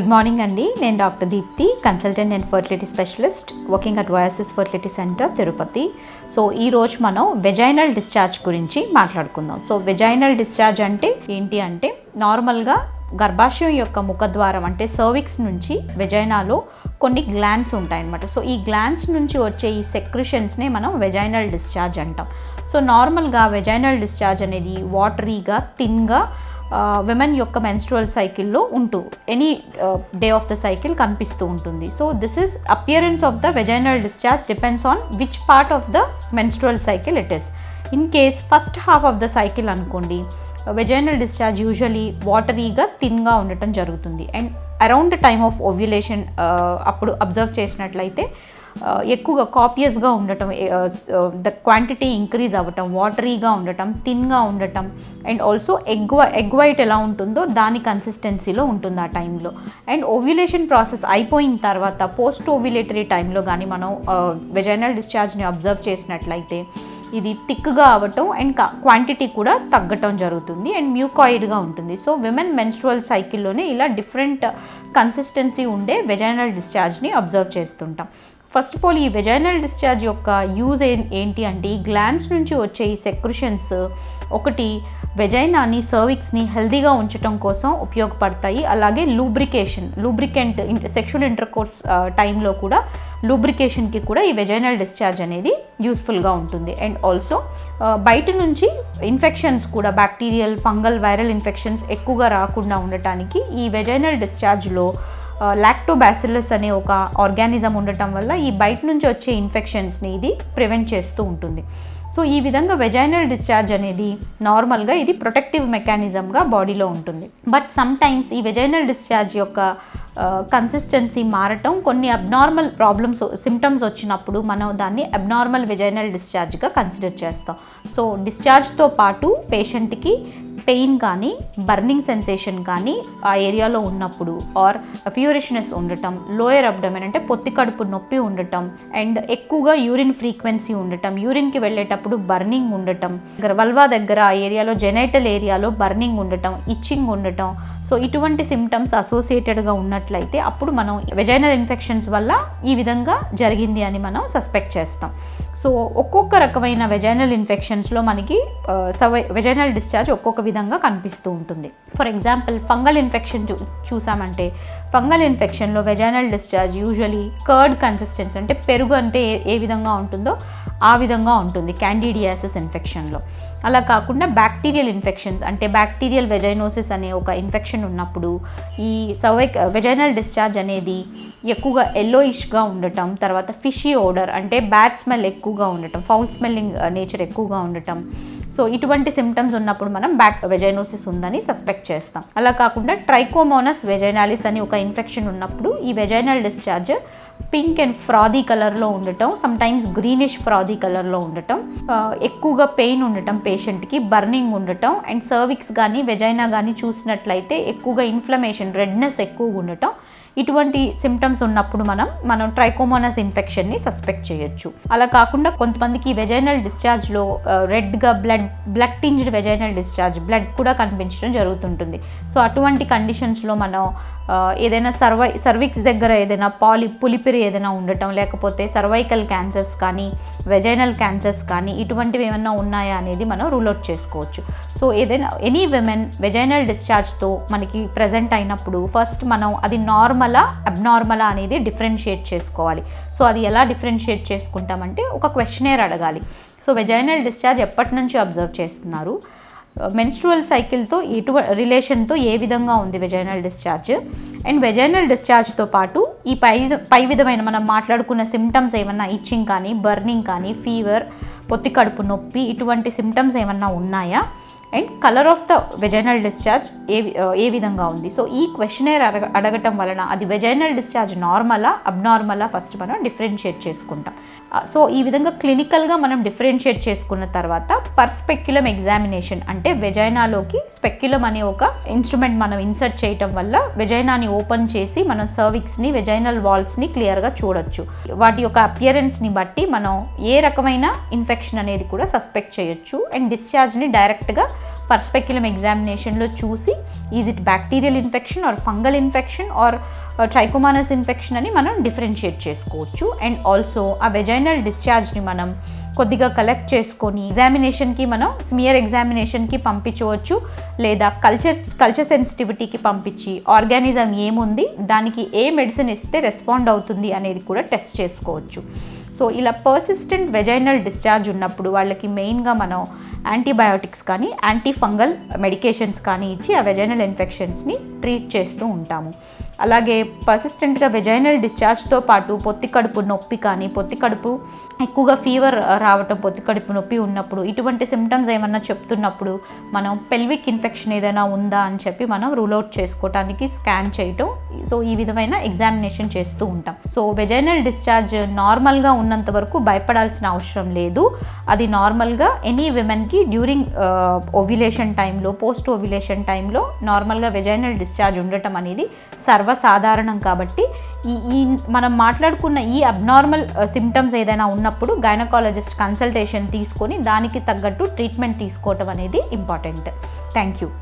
good morning అండి నేను doctor Deepthi consultant and fertility specialist working at Oasis fertility centre Tirupati so ఈ రోజు మనం వెజైనల్ డిశ్చార్జ్ గురించి మాట్లాడుకుందాం సో వెజైనల్ డిశ్చార్జ్ అంటే ఏంటి అంటే నార్మల్గా గర్భాశయం యొక్క ముఖద్వారం అంటే సర్విక్స్ నుంచి వెజైనాలో కొన్ని గ్లాండ్స్ ఉంటాయన్నమాట సో ఈ గ్లాండ్స్ నుంచి వచ్చే ఈ సెక్రిషన్స్నే మనం వెజైనల్ డిశ్చార్జ్ అంటాం సో నార్మల్గా వెజైనల్ డిశ్చార్జ్ అనేది వాటరీగా థిన్గా విమెన్ యొక్క మెన్స్ట్రువల్ సైకిల్లో ఉంటూ any day of the cycle కనిపిస్తూ ఉంటుంది so this is appearance of the vaginal discharge depends on which part of the menstrual cycle it is in case first half of the cycle అనుకోండి vaginal discharge usually వాటరీగా థిన్గా ఉండటం జరుగుతుంది and around the time of ovulation అప్పుడు observe చేసినట్లయితే ఎక్కువగా కాపియస్గా ఉండటం the quantity increase అవ్వటం వాటరీగా ఉండటం థిన్గా ఉండటం and also egg egg white ఎలా ఉంటుందో దాని కన్సిస్టెన్సీలో ఉంటుంది ఆ టైంలో అండ్ ఓవ్యులేషన్ ప్రాసెస్ అయిపోయిన తర్వాత పోస్ట్ ఓవ్యులేటరీ టైంలో కానీ మనం వెజైనల్ డిశ్చార్జ్ని అబ్జర్వ్ చేసినట్లయితే ఇది థిక్గా అవ్వటం అండ్ క్వాంటిటీ కూడా తగ్గటం జరుగుతుంది అండ్ మ్యూకాయిడ్గా ఉంటుంది సో విమెన్ మెన్స్ట్రువల్ సైకిల్లోనే ఇలా డిఫరెంట్ కన్సిస్టెన్సీ ఉండే వెజైనల్ డిశ్చార్జ్ని అబ్జర్వ్ చేస్తుంటాం ఫస్ట్ ఆఫ్ ఆల్ ఈ వెజైనల్ డిశ్చార్జ్ యొక్క యూజ్ ఏంటి అంటే ఈ గ్లాండ్స్ నుంచి వచ్చే ఈ సెక్రిషన్స్ ఒకటి వెజైనాని సర్విక్స్ని హెల్దీగా ఉంచడం కోసం ఉపయోగపడతాయి అలాగే లూబ్రికేషన్ లూబ్రికెంట్ సెక్షువల్ ఇంటర్కోర్స్ టైంలో కూడా లూబ్రికేషన్కి కూడా ఈ వెజైనల్ డిశ్చార్జ్ అనేది యూస్ఫుల్గా ఉంటుంది అండ్ ఆల్సో బయట నుంచి ఇన్ఫెక్షన్స్ కూడా బ్యాక్టీరియల్ ఫంగల్ వైరల్ ఇన్ఫెక్షన్స్ ఎక్కువగా రాకుండా ఉండటానికి ఈ వెజైనల్ డిశ్చార్జ్లో లాక్టోబాసిల్లస్ అనే ఒక ఆర్గానిజం ఉండటం వల్ల ఈ బయట నుంచి వచ్చే ఇన్ఫెక్షన్స్ని ఇది ప్రివెంట్ చేస్తూ ఉంటుంది సో ఈ విధంగా వెజైనల్ డిశ్చార్జ్ అనేది నార్మల్గా ఇది ప్రొటెక్టివ్ మెకానిజంగా బాడీలో ఉంటుంది బట్ సమ్ టైమ్స్ ఈ వెజైనల్ డిశ్చార్జ్ యొక్క కన్సిస్టెన్సీ మారటం కొన్ని అబ్నార్మల్ ప్రాబ్లమ్స్ సిమ్టమ్స్ వచ్చినప్పుడు మనం దాన్ని అబ్నార్మల్ వెజైనల్ డిశ్చార్జ్గా కన్సిడర్ చేస్తాం సో డిశ్చార్జ్తో పాటు పేషెంట్కి పెయిన్ కానీ బర్నింగ్ సెన్సేషన్ కానీ ఆ ఏరియాలో ఉన్నప్పుడు ఆర్ ఫ్యూరిష్నెస్ ఉండటం లోయర్ అబ్డమెన్ అంటే పొత్తి కడుపు నొప్పి ఉండటం అండ్ ఎక్కువగా యూరిన్ ఫ్రీక్వెన్సీ ఉండటం యూరిన్కి వెళ్ళేటప్పుడు బర్నింగ్ ఉండటం వల్వా దగ్గర ఆ ఏరియాలో జెనైటల్ ఏరియాలో బర్నింగ్ ఉండటం ఇచ్చింగ్ ఉండటం సో ఇటువంటి సిమ్టమ్స్ అసోసియేటెడ్గా ఉన్నట్లయితే అప్పుడు మనం వెజైనల్ ఇన్ఫెక్షన్స్ వల్ల ఈ విధంగా జరిగింది అని మనం సస్పెక్ట్ చేస్తాం సో ఒక్కొక్క రకమైన వెజైనల్ ఇన్ఫెక్షన్స్లో మనకి సవై వెజైనల్ డిశ్చార్జ్ ఒక్కొక్క విధంగా కనిపిస్తూ ఉంటుంది ఫర్ ఎగ్జాంపుల్ ఫంగల్ ఇన్ఫెక్షన్ చూ చూసామంటే ఫంగల్ ఇన్ఫెక్షన్లో vaginal discharge usually curd consistency అంటే పెరుగు అంటే ఏ విధంగా ఉంటుందో ఆ విధంగా ఉంటుంది క్యాండిడియాసిస్ ఇన్ఫెక్షన్లో అలా కాకుండా బ్యాక్టీరియల్ ఇన్ఫెక్షన్స్ అంటే బ్యాక్టీరియల్ వెజైనోసిస్ అనే ఒక ఇన్ఫెక్షన్ ఉన్నప్పుడు ఈ సవైక్ వెజైనల్ డిశ్చార్జ్ అనేది ఎక్కువగా ఎల్లోయిష్గా ఉండటం తర్వాత ఫిషీ ఓడర్ అంటే బ్యాడ్ స్మెల్ ఎక్కువగా ఉండటం ఫౌల్ స్మెల్లింగ్ నేచర్ ఎక్కువగా ఉండటం సో ఇటువంటి సిమ్టమ్స్ ఉన్నప్పుడు మనం బ్యాక్ వెజైనోసిస్ ఉందని సస్పెక్ట్ చేస్తాం అలా కాకుండా ట్రైకోమోనస్ వెజైనాలిస్ అని ఒక ఇన్ఫెక్షన్ ఉన్నప్పుడు ఈ vaginal discharge pink and frothy కలర్లో ఉండటం సమ్టైమ్స్ గ్రీనిష్ ఫ్రాదీ కలర్లో ఉండటం ఎక్కువగా పెయిన్ ఉండటం పేషెంట్కి బర్నింగ్ ఉండటం అండ్ సర్విక్స్ కానీ వెజైనా కానీ చూసినట్లయితే ఎక్కువగా ఇన్ఫ్లమేషన్ రెడ్నెస్ ఎక్కువగా ఉండటం ఇటువంటి సిమ్టమ్స్ ఉన్నప్పుడు మనం మనం ట్రైకోమోనస్ ఇన్ఫెక్షన్ని సస్పెక్ట్ చేయొచ్చు అలా కాకుండా కొంతమందికి వెజైనల్ డిశ్చార్జ్లో రెడ్గా blood blood tinged vaginal discharge blood కూడా కనిపించడం జరుగుతుంటుంది సో అటువంటి కండిషన్స్లో మనం ఏదైనా సర్వై సర్విక్స్ దగ్గర ఏదైనా పాలి పులిపిరి ఏదైనా ఉండటం లేకపోతే సర్వైకల్ క్యాన్సర్స్ కానీ వెజైనల్ క్యాన్సర్స్ కానీ ఇటువంటివి ఏమైనా ఉన్నాయా అనేది మనం రూల్ అవుట్ చేసుకోవచ్చు సో ఏదైనా ఎనీ విమెన్ వెజైనల్ డిశ్చార్జ్తో మనకి ప్రజెంట్ అయినప్పుడు ఫస్ట్ మనం అది నార్మలా అబ్నార్మలా అనేది డిఫరెన్షియేట్ చేసుకోవాలి సో అది ఎలా డిఫరెన్షియేట్ చేసుకుంటామంటే ఒక క్వశ్చనేర్ అడగాలి సో వెజైనల్ డిశ్చార్జ్ ఎప్పటి నుంచి అబ్జర్వ్ చేస్తున్నారు మెన్స్ట్రువల్ సైకిల్తో ఎటు రిలేషన్తో ఏ విధంగా ఉంది వెజైనల్ డిశ్చార్జ్ అండ్ వెజైనల్ డిశ్చార్జ్తో పాటు ఈ పై పై విధమైన మనం మాట్లాడుకున్న సిమ్టమ్స్ ఏమన్నా ఇచ్చింగ్ కానీ బర్నింగ్ కానీ ఫీవర్ పొత్తి కడుపు నొప్పి ఇటువంటి సిమ్టమ్స్ ఏమన్నా ఉన్నాయా and colour of the vaginal discharge ఏ ఏ విధంగా ఉంది సో ఈ క్వశ్చనేర్ అడగ అడగటం వలన అది వెజైనల్ డిశ్చార్జ్ నార్మలా అబ్నార్మలా ఫస్ట్ మనం డిఫరెన్షియేట్ చేసుకుంటాం సో ఈ విధంగా క్లినికల్గా మనం డిఫరెన్షియేట్ చేసుకున్న తర్వాత పర్స్పెక్యులం ఎగ్జామినేషన్ అంటే వెజైనాలోకి స్పెక్యులం అనే ఒక ఇన్స్ట్రుమెంట్ మనం ఇన్సర్ట్ చేయటం వల్ల వెజైనాని ఓపెన్ చేసి మనం సర్విక్స్ని వెజైనల్ వాల్స్ని క్లియర్గా చూడొచ్చు వాటి యొక్క అపియరెన్స్ని బట్టి మనం ఏ రకమైన ఇన్ఫెక్షన్ అనేది కూడా సస్పెక్ట్ చేయొచ్చు అండ్ డిశ్చార్జ్ని డైరెక్ట్గా పర్స్పెక్యులం ఎగ్జామినేషన్లో చూసి is it bacterial infection or fungal infection or trichomonas infection అని మనం డిఫరెన్షియేట్ చేసుకోవచ్చు అండ్ ఆల్సో ఆ వెజైనల్ డిశ్చార్జ్ని మనం కొద్దిగా కలెక్ట్ చేసుకొని ఎగ్జామినేషన్కి మనం స్మియర్ ఎగ్జామినేషన్కి పంపించవచ్చు లేదా కల్చర్ కల్చర్ సెన్సిటివిటీకి పంపించి ఆర్గానిజం ఏముంది దానికి ఏ మెడిసిన్ ఇస్తే రెస్పాండ్ అవుతుంది అనేది కూడా టెస్ట్ చేసుకోవచ్చు సో ఇలా పర్సిస్టెంట్ వెజైనల్ డిశ్చార్జ్ ఉన్నప్పుడు వాళ్ళకి మెయిన్గా మనం యాంటీబయాటిక్స్ కానీ యాంటీ ఫంగల్ మెడికేషన్స్ కానీ ఇచ్చి ఆ వెజైనల్ ఇన్ఫెక్షన్స్ని ట్రీట్ చేస్తూ ఉంటాము అలాగే పర్సిస్టెంట్గా వెజైనల్ డిశ్చార్జ్తో పాటు పొత్తి కడుపు నొప్పి కానీ పొత్తి కడుపు ఎక్కువగా ఫీవర్ రావటం పొత్తి కడుపు నొప్పి ఉన్నప్పుడు ఇటువంటి సిమ్టమ్స్ ఏమన్నా చెప్తున్నప్పుడు మనం పెల్విక్ ఇన్ఫెక్షన్ ఏదైనా ఉందా అని చెప్పి మనం రూల్ అవుట్ చేసుకోవటానికి స్కాన్ చేయటం సో ఈ విధమైన ఎగ్జామినేషన్ చేస్తూ ఉంటాం సో వెజైనల్ డిశ్చార్జ్ నార్మల్గా ఉన్నంత వరకు భయపడాల్సిన అవసరం లేదు అది నార్మల్గా ఎనీ విమెన్కి డ్యూరింగ్ ఓవ్యులేషన్ టైంలో పోస్ట్ ఓవ్యులేషన్ టైంలో నార్మల్గా వెజైనల్ డిశ్చార్జ్ ఉండటం అనేది సర్వసాధారణం కాబట్టి ఈ ఈ మనం మాట్లాడుకున్న ఈ అబ్నార్మల్ సిమ్టమ్స్ ఏదైనా ఉన్నప్పుడు గైనకాలజిస్ట్ కన్సల్టేషన్ తీసుకొని దానికి తగ్గట్టు ట్రీట్మెంట్ తీసుకోవటం అనేది ఇంపార్టెంట్ థ్యాంక్ యూ